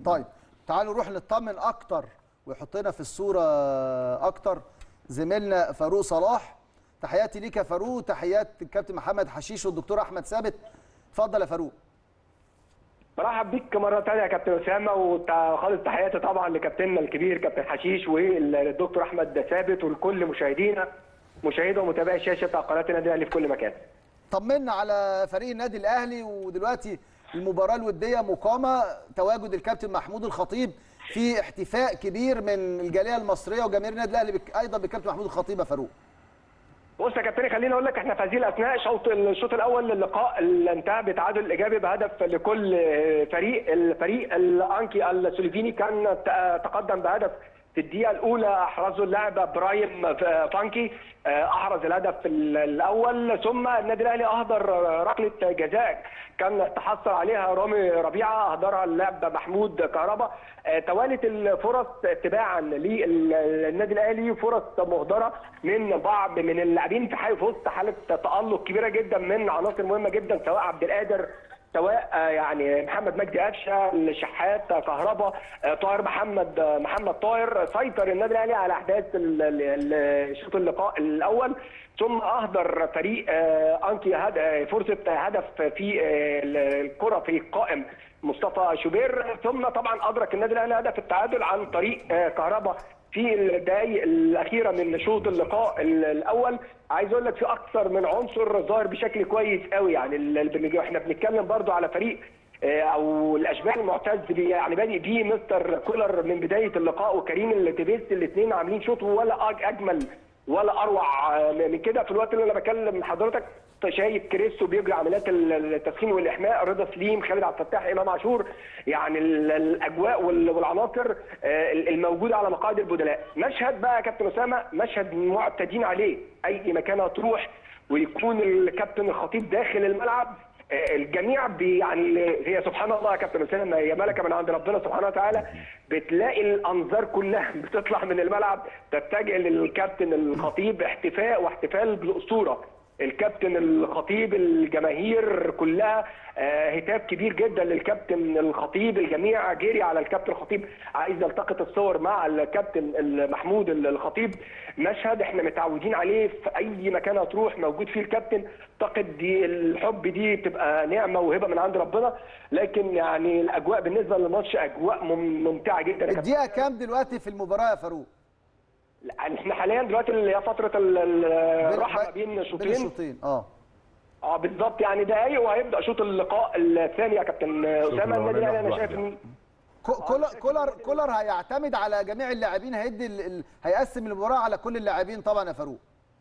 طيب تعالوا نروح نطمن اكتر ويحطنا في الصوره اكتر زميلنا فاروق صلاح تحياتي ليك يا فاروق تحيات الكابتن محمد حشيش والدكتور احمد ثابت اتفضل يا فاروق برحب بيك مرة تانية يا كابتن أسامة وخالص تحياتي طبعا لكابتننا الكبير كابتن حشيش والدكتور أحمد ثابت ولكل مشاهدينا مشاهدة ومتابعي الشاشة بتاع قناة النادي الأهلي في كل مكان. طمنا على فريق النادي الاهلي ودلوقتي المباراه الوديه مقامه تواجد الكابتن محمود الخطيب في احتفاء كبير من الجاليه المصريه وجماهير النادي الاهلي بك ايضا بالكابتن محمود الخطيب يا فاروق بص يا كابتن خليني اقول لك احنا في هذه الاثناء شوط الشوط الاول للقاء اللي انتهى بتعادل ايجابي بهدف لكل فريق الفريق الانكي السلوفيني كان تقدم بهدف في الدقيقة الأولى أحرزه اللاعب برايم فانكي أحرز الهدف الأول ثم النادي الأهلي أهدر ركلة جزاء كان تحصل عليها رامي ربيعة أهدرها اللاعب محمود كهربا توالت الفرص تباعا للنادي الأهلي فرص مهدرة من بعض من اللاعبين في حال في وسط حالة تألق كبيرة جدا من عناصر مهمة جدا سواء عبد القادر سواء يعني محمد مجدي قفشه الشحات كهربا طاهر محمد محمد طاهر سيطر النادي الاهلي على احداث شوط اللقاء الاول ثم اهدر فريق انكي فرصه هدف في الكره في القائم مصطفى شوبير ثم طبعا ادرك النادي الاهلي هدف التعادل عن طريق كهربا في الدقائق الاخيره من شوط اللقاء الاول عايز اقول لك في اكثر من عنصر ظاهر بشكل كويس قوي يعني احنا بنتكلم برضو على فريق او الاشباه المعتز يعني بادئ بيه مستر كولر من بدايه اللقاء وكريم التبيس الاثنين عاملين شوط ولا اجمل ولا اروع من كده في الوقت اللي انا بكلم حضرتك شايف كريستو بيجري عمليات التسخين والاحماء رضا سليم خالد عبد الفتاح امام عاشور يعني الاجواء والعناصر الموجوده على مقاعد البدلاء مشهد بقى يا كابتن اسامه مشهد معتادين عليه اي مكان هتروح ويكون الكابتن الخطيب داخل الملعب الجميع بي يعني هي سبحان الله يا كابتن اسامه هي ملكه من عند ربنا سبحانه وتعالى بتلاقي الانظار كلها بتطلع من الملعب تتجه للكابتن الخطيب احتفاء واحتفال بالاسطوره الكابتن الخطيب الجماهير كلها هتاف كبير جدا للكابتن الخطيب الجميع جري على الكابتن الخطيب عايز يلتقط الصور مع الكابتن محمود الخطيب مشهد احنا متعودين عليه في اي مكان هتروح موجود فيه الكابتن اعتقد دي الحب دي بتبقى نعمه وهبه من عند ربنا لكن يعني الاجواء بالنسبه للماتش اجواء ممتعه جدا الدقيقه كام دلوقتي في المباراه يا فاروق احنا حاليا دلوقتي اللي هي فتره الراحه ما بين شوطين بين الشوطين اه اه بالظبط يعني دقايق وهيبدا شوط اللقاء الثاني يا كابتن اسامه النادي الاهلي انا شايف ان كولر كولر كولر هيعتمد على جميع اللاعبين هيدي ال... هيقسم المباراه على كل اللاعبين طبعا يا فاروق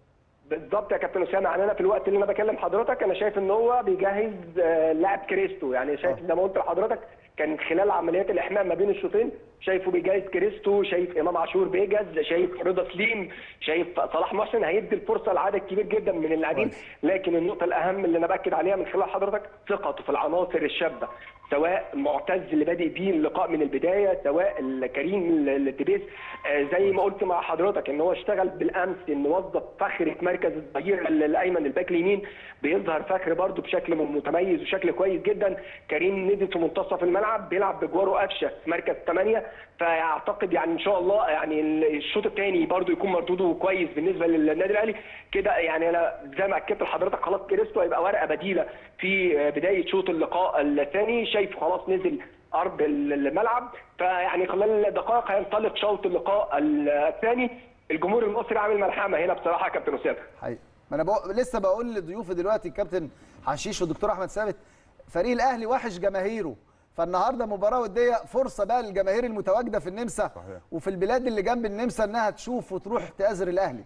بالظبط يا كابتن اسامه يعني انا في الوقت اللي انا بكلم حضرتك انا شايف ان هو بيجهز لاعب كريستو يعني شايف زي ما قلت لحضرتك كان خلال عمليات الاحماء ما بين الشوطين شايفه بيجهز كريستو شايف امام عاشور بيجهز شايف رضا سليم شايف صلاح محسن هيدي الفرصه لعدد كبير جدا من اللاعبين لكن النقطه الاهم اللي انا باكد عليها من خلال حضرتك ثقته في العناصر الشابه سواء معتز اللي بادئ بيه اللقاء من البدايه سواء كريم التبيس زي ما قلت مع حضرتك ان هو اشتغل بالامس ان وظف فخر في مركز الظهير الايمن الباك اليمين بيظهر فخر برده بشكل متميز وشكل كويس جدا كريم نزل في منتصف الملعب بيلعب بجواره قفشه في مركز 8 فاعتقد يعني ان شاء الله يعني الشوط الثاني برده يكون مردوده كويس بالنسبه للنادي الاهلي كده يعني انا زي ما اكدت لحضرتك خلاص كريستو هيبقى ورقه بديله في بدايه شوط اللقاء الثاني شايف خلاص نزل ارض الملعب فيعني خلال دقائق هينطلق شوط اللقاء الثاني الجمهور المصري عامل ملحمه هنا بصراحه يا كابتن اسامه حقيقي ما انا بقول لسه بقول لضيوفي دلوقتي الكابتن حشيش والدكتور احمد ثابت فريق الاهلي وحش جماهيره فالنهارده مباراه وديه فرصه بقى للجماهير المتواجده في النمسا صحيح. وفي البلاد اللي جنب النمسا انها تشوف وتروح تآزر الاهلي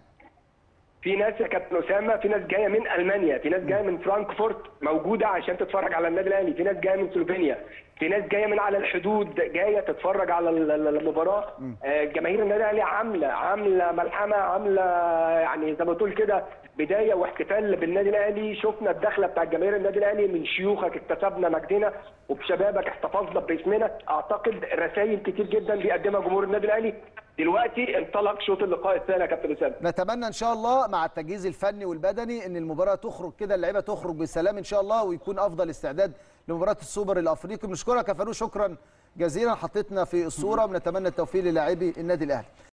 في ناس يا كابتن اسامه في ناس جايه من المانيا في ناس جايه من فرانكفورت موجوده عشان تتفرج على النادي الاهلي في ناس جايه من سلوفينيا في ناس جايه من على الحدود جايه تتفرج على المباراه جماهير النادي الاهلي عامله عامله ملحمه عامله يعني زي ما تقول كده بدايه واحتفال بالنادي الاهلي شفنا الدخله بتاع جماهير النادي الاهلي من شيوخك اكتسبنا مجدنا وبشبابك احتفظنا باسمنا اعتقد رسائل كتير جدا بيقدمها جمهور النادي الاهلي دلوقتي انطلق شوط اللقاء الثاني يا كابتن اسامه نتمنى ان شاء الله مع التجهيز الفني والبدني ان المباراه تخرج كده اللعيبه تخرج بسلام ان شاء الله ويكون افضل استعداد لمباراه السوبر الافريقي بنشكرك يا فاروق شكرا جزيلا حطيتنا في الصوره ونتمنى التوفيق للاعبي النادي الاهلي